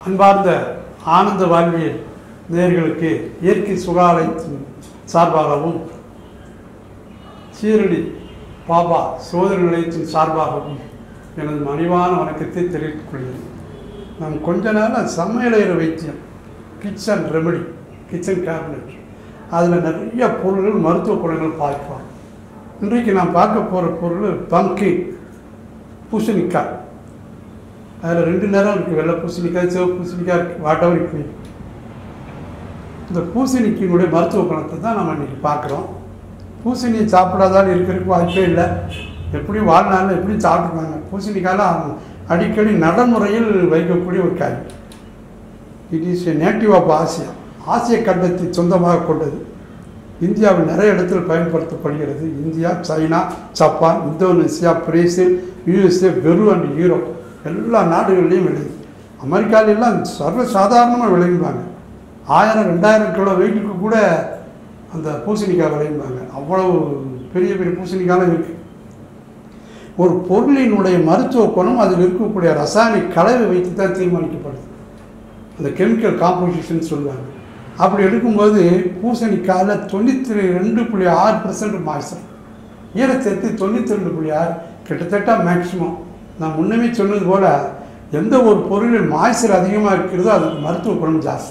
அன்பார்ந்த ஆனந்த வாழ்வியல் நேயர்களுக்கு இயற்கை சுகாலயத்தின் சார்பாகவும் சீரடி பாபா சோதனை நிலையத்தின் சார்பாகவும் எனது மணிவான வணக்கத்தை தெரிவித்துக் கொள்கிறேன் நான் கொஞ்ச நாளாக சமையலறை வைத்தியம் கிச்சன் ரெமெடி கிச்சன் கேபினட் அதில் நிறைய பொருள்கள் மருத்துவ குணங்கள் பார்க்கலாம் இன்றைக்கு நான் பார்க்க போகிற பொருள் பம்கின் பூசணிக்காய் அதில் ரெண்டு நேரம் இருக்குது வெள்ளை பூசணிக்காய் சிவப்பு பூசணிக்காய் இருக்குது வாட்டவர் இருக்கு இந்த பூசணிக்கினுடைய மருத்துவ குணத்தை தான் நம்ம இன்றைக்கி பார்க்குறோம் பூசணியை சாப்பிடாதான் இருக்கிறதுக்கு வாய்ப்பே இல்லை எப்படி வாழ்நாளில் எப்படி சாப்பிட்ருக்காங்க பூசணிக்காயெலாம் அடிக்கடி நடைமுறையில் வைக்கக்கூடிய ஒரு காய் it is a native of Asia ஆசிய கண்டத்தை சொந்தமாக கொண்டது இந்தியாவில் நிறைய இடத்துல பயன்படுத்தப்படுகிறது India China Japan Indonesia Brazil USA Peru and Europe எல்லா நாடுகள்லையும் விளையுது அமெரிக்காலெல்லாம் சர்வசாதாரணமாக விளையும்பாங்க ஆயிரம் ரெண்டாயிரம் கிலோ வெயிட்டுக்கு கூட அந்த பூசணிக்காய் விளையும்பாங்க அவ்வளவு பெரிய பெரிய பூசணிக்காயெலாம் இருக்குது ஒரு பொருளினுடைய மருத்துவ குணம் அதில் இருக்கக்கூடிய ரசாயனிக் கலவை வைத்து தான் தீர்மானிக்கப்படுது அந்த கெமிக்கல் காம்போசிஷன் சொல்லுவாங்க அப்படி எடுக்கும்போது பூசணிக்காயில் தொண்ணூற்றி ரெண்டு புள்ளி ஆறு பர்சன்ட் மாய்ச்சல் ஈரச்சத்து தொண்ணூற்றி ரெண்டு புள்ளி ஆறு கிட்டத்தட்ட மேக்ஸிமம் நான் முன்னமே சொன்னது போல் எந்த ஒரு பொருளில் மாய்ச்சல் அதிகமாக இருக்கிறதோ அதுக்கு மருத்துவ குணம் ஜாஸ்தி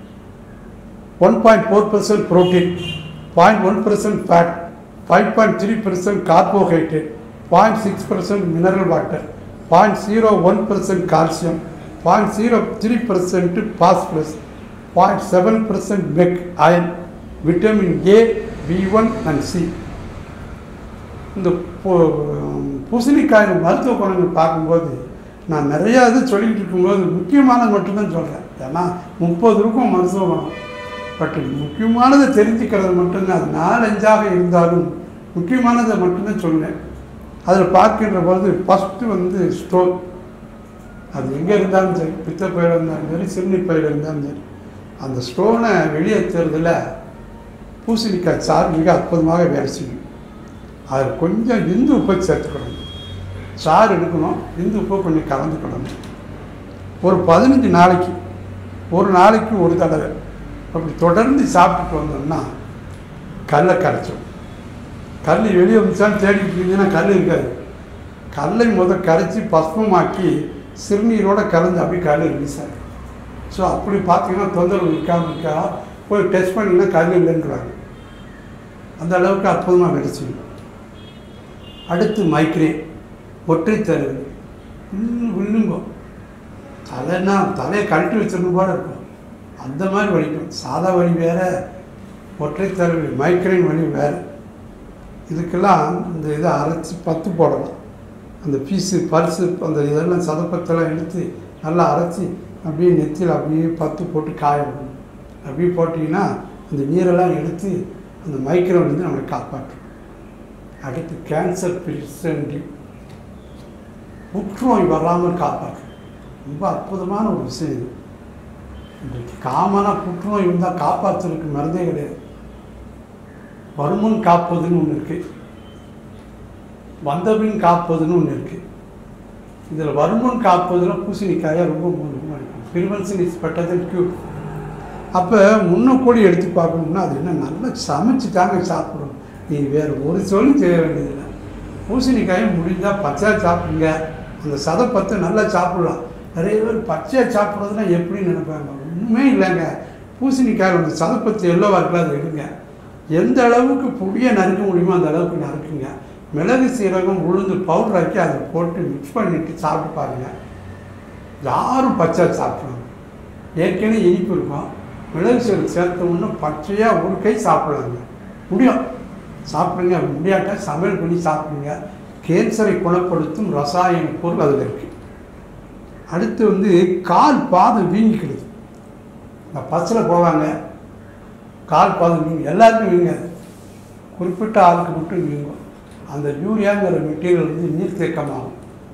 one point four percent protein point one percent fat five point three percent carbohydrate point six percent mineral water point zero one percent calcium point zero three percent phosphorus point seven percent mag iron vitamin A B one and C இந்த பூ- பூசணிக்காயின் மருத்துவ குணங்கள் பார்க்கும்போது நான் நிறையா இது சொல்லிக்கிட்டு இருக்கும்போது முக்கியமானது மட்டும்தான் சொல்கிறேன் ஏன்னா முப்பது இருக்கும் மருத்துவ குணம் பட் முக்கியமானதை தெரிஞ்சுக்கிறது மட்டும்தான் அது நாலஞ்சாக இருந்தாலும் முக்கியமானதை மட்டும்தான் சொன்னேன் அதில் பார்க்கின்ற போது ஃபஸ்ட்டு வந்து ஸ்ட்ரோக் அது எங்கே இருந்தாலும் சரி பித்தப்பையில் இருந்தாலும் சரி சிறுநீப்பையில் இருந்தாலும் சரி அந்த ஸ்டோனை வெளியேற்றுறதுல பூசணிக்காய் சாறு மிக அற்புதமாக வேலை செய்யும் அதில் கொஞ்சம் இந்து உப்பை சேர்த்துக்கணும் சாறு எடுக்கணும் இந்து உப்பை கொஞ்சம் கலந்துக்கணும் ஒரு பதினஞ்சு நாளைக்கு ஒரு நாளைக்கு ஒரு தடவை அப்படி தொடர்ந்து சாப்பிட்டுட்டு வந்தோம்னா கல்லை கரைச்சோம் கல் வெளியே வந்துச்சான்னு தேடிட்டு இருந்தீங்கன்னா கல் இருக்காது கல்லை முத கரைச்சி பஸ்மமாக்கி சிறுநீரோட கலந்து அப்படியே கல் ரிலீஸ் ஆகும் ஸோ அப்படி பார்த்தீங்கன்னா தொந்தரவு இருக்காமல் இருக்கா போய் டெஸ்ட் பண்ணிங்கன்னா கல் இல்லைன்றாங்க அந்த அளவுக்கு அற்புதமாக வேலை செய்யும் அடுத்து மைக்ரேன் ஒற்றை தருவு வில்லு வில்லுங்கோ தலைன்னா தலையை கழட்டி வச்சிருந்த போல இருக்கும் அந்த மாதிரி வலிக்கும் சாதா வலி வேற ஒற்றை தருவு மைக்ரைன் வலி வேறு இதுக்கெல்லாம் இந்த இதை அரைச்சி பத்து போடலாம் அந்த பீஸு பல்ஸு அந்த இதெல்லாம் சதப்பத்தெல்லாம் எடுத்து நல்லா அரைச்சி அப்படியே நெத்தியில் அப்படியே பத்து போட்டு காய விடணும் அப்படியே போட்டிங்கன்னா அந்த நீரெல்லாம் எடுத்து அந்த மைக்ரோன்லேருந்து நம்மளை காப்பாற்றும் அடுத்து கேன்சர் பிரிசன்டி புற்றுநோய் வராமல் காப்பாற்றும் ரொம்ப அற்புதமான ஒரு விஷயம் இது இன்றைக்கு காமனாக புற்றுநோய் வந்தால் காப்பாற்றுறதுக்கு மருந்தே கிடையாது வருமுன் காப்பதுன்னு ஒன்று இருக்குது வந்தபின் காப்பதுன்னு ஒன்று இருக்குது இதில் வருமுன் காப்பதில் பூசணிக்காயை ரொம்ப முக்கியமாக இருக்கும் prevention is better than cure அப்போ முன்னக்கூடி எடுத்து பார்க்கணும்னா அது என்ன நல்லா சமைச்சு தாங்க சாப்பிடணும் நீ வேறு ஒரு சொல்லும் செய்ய வேண்டியதில்லை பூசணிக்காயை முடிஞ்சால் பச்சையாக சாப்பிடுங்க அந்த சதப்பத்தை நல்லா சாப்பிடலாம் நிறைய பேர் பச்சையாக சாப்பிட்றதுனா எப்படி நினைப்பாங்க ஒன்றுமே இல்லைங்க பூசணிக்காய் அந்த சதப்பத்து எல்லோவா இருக்கலாம் அதை எடுங்க எந்த அளவுக்கு புளியை நறுக்க முடியுமோ அந்த அளவுக்கு நறுக்குங்க மிளகு சீரகம் உளுந்து பவுடர் ஆக்கி அதை போட்டு மிக்ஸ் பண்ணிட்டு சாப்பிட்டு பாருங்க யாரும் பச்சை சாப்பிடுவாங்க ஏற்கனவே இனிப்பு இருக்கும் மிளகு சீரகம் சேர்த்த உடனே பச்சையாக ஒரு கை சாப்பிடலாங்க முடியும் சாப்பிடுங்க அப்படி முடியாட்டா சமையல் பண்ணி சாப்பிடுங்க கேன்சரை குணப்படுத்தும் ரசாயன பொருள் அதில் இருக்குது அடுத்து வந்து கால் பாதம் வீங்கிக்கிடுது இந்த பஸ்ஸில் போவாங்க கால் பாதம் வீங்க எல்லாருக்கும் வீங்காது குறிப்பிட்ட ஆளுக்கு மட்டும் வீங்கும் அந்த யூரியாங்கிற மெட்டீரியல் வந்து நீர் தேக்கமாகும்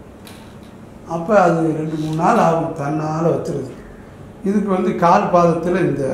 அப்போ அது ரெண்டு மூணு நாள் ஆகும் தன்னால் வச்சுருது இதுக்கு வந்து கால் பாதத்தில் இந்த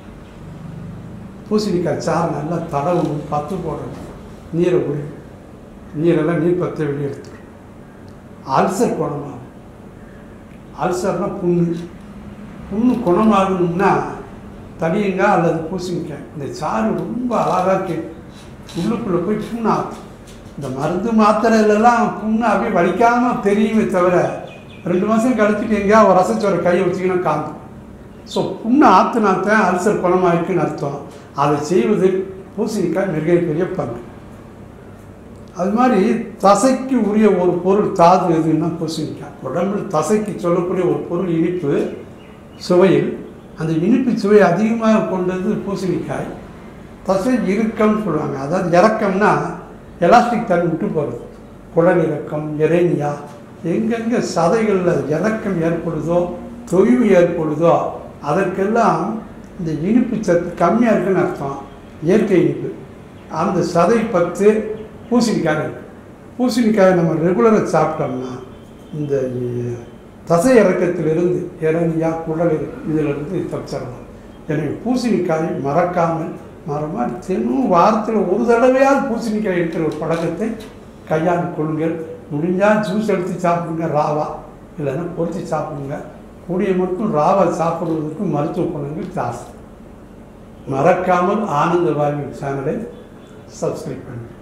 பூசணிக்காய் சாறு நல்லா தடவணும் பத்து போடணும் நீரை உரி நீரெல்லாம் நீர் பற்ற வெளியே எடுத்துடும் அல்சர் குணமாகும் அல்சர்னால் புண்ணு புண்ணு குணமாகணும்னா தடியுங்காய் அல்லது பூசணிக்காய் இந்த சாறு ரொம்ப அழகாக கே உள்ளுக்குள்ளே போய் புண்ணு ஆகும் இந்த மருந்து மாத்திரையிலலாம் புண்ணு அப்படியே வலிக்காமல் தெரியுமே தவிர ரெண்டு மாதம் கழிச்சுட்டு எங்கேயா ஒரு ரசச்சோரை கையை வச்சிங்கன்னா காந்தும் ஸோ புண்ணு ஆற்றுனாத்தான் அல்சர் குணமாயிருக்குன்னு அர்த்தம் அதை செய்வது பூசணிக்காய் மிக பெரிய பங்கு அது மாதிரி தசைக்கு உரிய ஒரு பொருள் தாது எதுன்னா பூசணிக்காய் உடம்புல தசைக்கு சொல்லக்கூடிய ஒரு பொருள் இனிப்பு சுவையில் அந்த இனிப்பு சுவை அதிகமாக கொண்டது பூசணிக்காய் தசை இறுக்கம்னு சொல்லுவாங்க அதாவது இறக்கம்னா எலாஸ்டிக் தண்ணி விட்டு போகிறது குடல் இறக்கம் எரேனியா எங்கெங்கே சதைகளில் இறக்கம் ஏற்படுதோ தொய்வு ஏற்படுதோ அதற்கெல்லாம் இந்த இனிப்பு சத்து கம்மியாக இருக்குன்னு அர்த்தம் இயற்கை இனிப்பு அந்த சதை பத்து பூசணிக்காய் இருக்கு பூசணிக்காயை நம்ம ரெகுலராக சாப்பிட்டோம்னா இந்த இ- தசை இறக்கத்திலிருந்து இறங்கியா குடல் இருக்கு இதிலிருந்து தப்பிச்சிடலாம் எனவே பூசணிக்காய் மறக்காமல் மறமா தினம் வாரத்தில் ஒரு தடவையாவது பூசணிக்காய் எடுக்கிற ஒரு பழக்கத்தை கையாண்டு கொள்ளுங்கள் முடிஞ்சால் ஜூஸ் எடுத்து சாப்பிடுங்க ராவா இல்லைன்னா பொரிச்சு சாப்பிடுங்க கூடிய மட்டும் ராவா சாப்பிடுவதற்கு மருத்துவ குணங்கள் ஜாஸ்தி மறக்காமல் ஆனந்த வாழ்வு சேனலை சப்ஸ்கிரைப் பண்ணுங்கள்